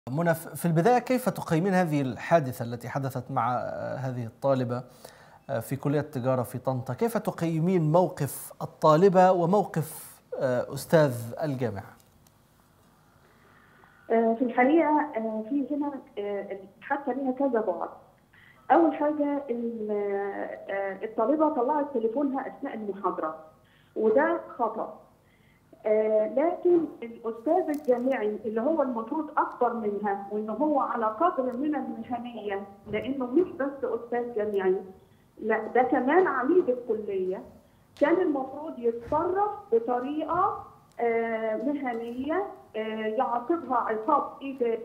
منى في البداية كيف تقيمين هذه الحادثة التي حدثت مع هذه الطالبة في كلية التجارة في طنطا كيف تقيمين موقف الطالبة وموقف أستاذ الجامعة في الحقيقة في هنا حتى ليها كذا بعد أول حاجة الطالبة طلعت تليفونها أثناء المحاضرة وده خطأ آه لكن الاستاذ الجامعي اللي هو المفروض اكبر منها وان هو على قدر من المهنيه لانه مش بس استاذ جامعي لا ده كمان عميد الكليه كان المفروض يتصرف بطريقه آه مهنيه آه يعاقبها عقاب ايجابي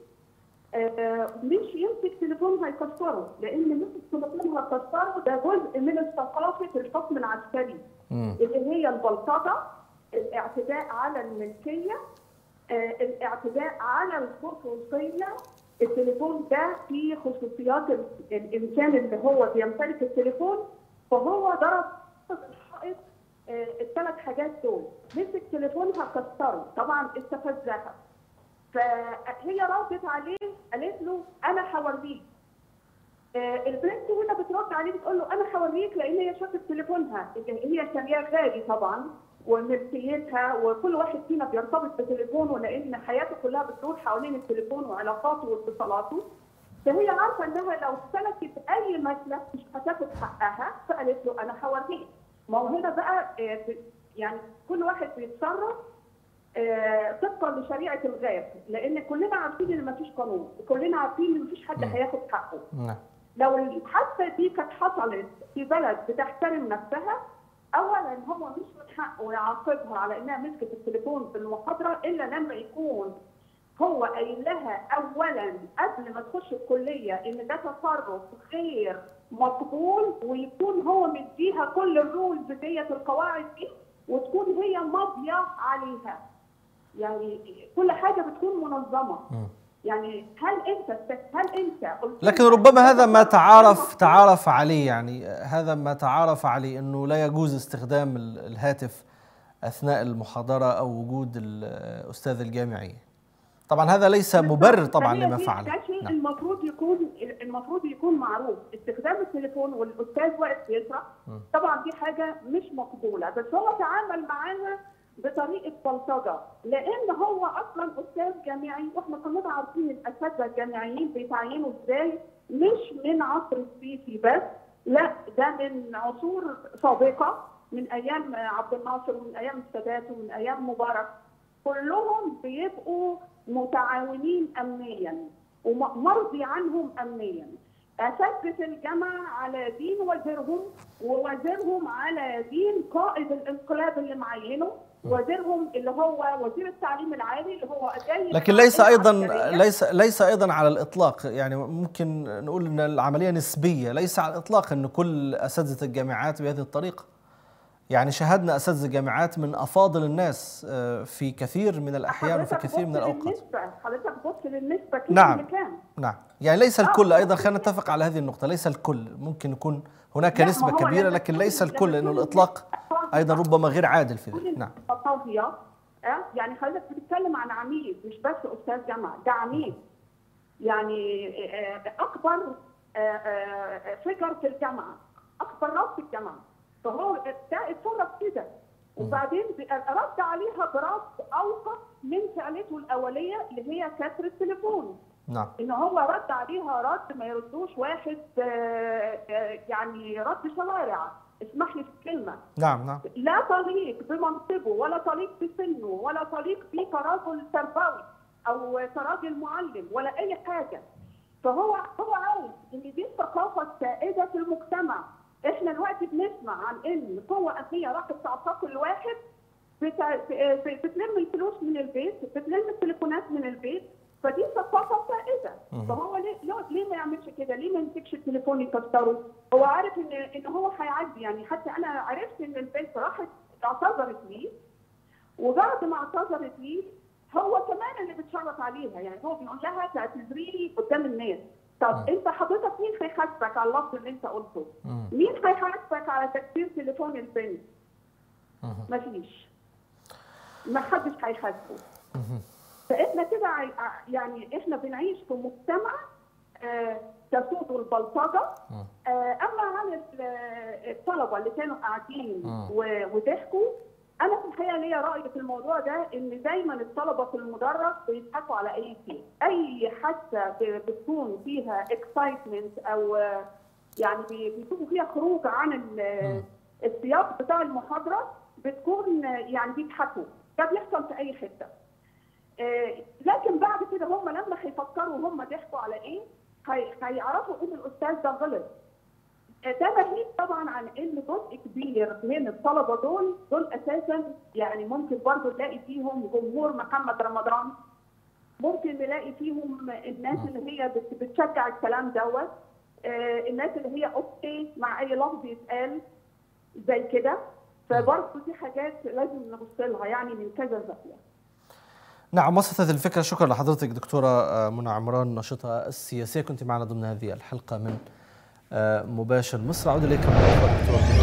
مش يمسك تليفونها يكسره لان مسك تليفونها يكسره ده جزء من ثقافه الحكم العسكري اللي هي البلطجه الاعتداء على الملكيه آه، الاعتداء على الخصوصيه التليفون ده فيه خصوصيات الانسان اللي هو بيمتلك التليفون فهو ضرب الحائط آه، الثلاث حاجات دول مسك تليفونها كسره طبعا استفزها فهي ردت عليه قالت له انا هوريك آه، البنت هنا بترد عليه بتقول له انا هوريك لان هي شافت تليفونها هي شاريه غالي طبعا وملكيتها وكل واحد فينا بيرتبط بتليفونه لان حياته كلها بتدور حوالين التليفون وعلاقاته واتصالاته فهي عارفه انها لو سلكت اي مسلك مش هتاخد حقها فقالت له انا هوريك ما هو هنا بقى يعني كل واحد بيتصرف طبقا لشريعه الغاب لان كلنا عارفين ان مفيش قانون وكلنا عارفين ان مفيش حد هياخد حقه لو الحادثه دي كانت حصلت في بلد بتحترم نفسها اولا هو مش من حقه يعاقبها على انها مسكت التليفون في المحاضره الا لما يكون هو قايل لها اولا قبل ما تخش الكليه ان ده تصرف غير مقبول ويكون هو مديها كل الرولز ديت القواعد دي وتكون هي ماضيه عليها. يعني كل حاجه بتكون منظمه. م. يعني هل انت هل انت لكن ربما هذا ما تعارف تعارف عليه يعني هذا ما تعارف عليه انه لا يجوز استخدام الهاتف اثناء المحاضره او وجود الاستاذ الجامعي طبعا هذا ليس مبرر طبعا لما فعل ده شيء نعم. المفروض يكون المفروض يكون معروف استخدام التليفون والاستاذ واقف بيشرح طبعا دي حاجه مش مقبوله بس هو تعامل معانا بطريقه بلطجه لان هو اصلا استاذ جامعي واحنا كلنا عارفين الاساتذه الجامعيين بيتعينوا ازاي مش من عصر السيسي بس لا ده من عصور سابقه من ايام عبد الناصر ومن ايام السادات ومن ايام مبارك كلهم بيبقوا متعاونين امنيا ومرضي عنهم امنيا اساتذه الجامعه على دين وزيرهم ووزيرهم على دين قائد الانقلاب اللي معينه وزيرهم اللي هو وزير التعليم العالي اللي هو جاي لكن ليس ايضا ليس ليس ايضا على الاطلاق يعني ممكن نقول ان العمليه نسبيه ليس على الاطلاق ان كل اساتذه الجامعات بهذه الطريقه يعني شاهدنا اساتذه الجامعات من افاضل الناس في كثير من الاحيان وفي كثير من الاوقات للنسبة. حضرتك بص للنسبه كم نعم كام نعم يعني ليس الكل ايضا خلينا نتفق على هذه النقطه ليس الكل ممكن يكون هناك نسبه كبيره لكن ليس الكل لانه الاطلاق ايضا ربما غير عادل في ذلك نعم فاضيه يعني حضرتك بتتكلم عن عميد مش بس استاذ جامعه ده عميد يعني اكبر فكر في الجامعه اكبر راس في الجامعه فهو ده اتصرف كده وبعدين رد عليها برد اوقف من فعلته الاوليه اللي هي كسر التليفون نعم ان هو رد عليها رد ما يردوش واحد يعني رد شوارع اسمح لي في الكلمه نعم نعم لا طليق بمنصبه ولا طليق بسنه ولا طليق بتراجل تربوي او كراجل معلم ولا اي حاجه فهو هو عايز ان دي الثقافه السائده في المجتمع احنا دلوقتي بنسمع عن ان قوه امنيه راحت تعتقل الواحد بتلم الفلوس من البيت بتلم التليفونات من البيت فدي ثقافه سائده فهو ليه ليه ما يعملش كده؟ ليه ما يمسكش التليفون يكسره؟ هو عارف ان ان هو هيعدي يعني حتى انا عرفت ان البنت راحت اعتذرت ليه وبعد ما اعتذرت ليه هو كمان اللي بيتشرط عليها يعني هو بيقول لها تعتذري قدام الناس طب مم. انت حضرتك مين هيحاسبك على اللفظ اللي انت قلته؟ مم. مين هيحاسبك على تكسير تليفون البنت؟ مفيش ما حدش هيحاسبه فاحنا كده عاي- ع- يعني احنا بنعيش في مجتمع آه، تسود البلطجه آه، اما عن ال- الطلبه اللي كانوا قاعدين و- وضحكوا انا في الحقيقه ليا راي في الموضوع ده ان دايما الطلبه في المدرج بيضحكوا على اي شيء اي حادثه ب- بتكون فيها اكسايتمنت او آه، يعني بي- بيكونوا فيها خروج عن ال- السياق بتاع المحاضره بتكون آه، يعني بيضحكوا ده بيحصل في اي حته آه، لكن بعد كده هم لما هيفكروا هم ضحكوا على ايه هي- هيعرفوا ان الاستاذ ده غلط آه، ده ناهيك طبعا عن ان جزء كبير من الطلبه دول دول اساسا يعني ممكن برضه نلاقي فيهم جمهور محمد رمضان ممكن نلاقي فيهم الناس اللي هي بت- بتشجع الكلام دوت آه، الناس اللي هي اوكي مع اي لفظ يتقال زي كده فبرضه دي حاجات لازم نبص لها يعني من كذا زاويه نعم وصلت الفكرة شكرا لحضرتك دكتورة آه، منى عمران ناشطة السياسية كنت معنا ضمن هذه الحلقة من آه، مباشر مصر أعود إليك مرة أخرى دكتور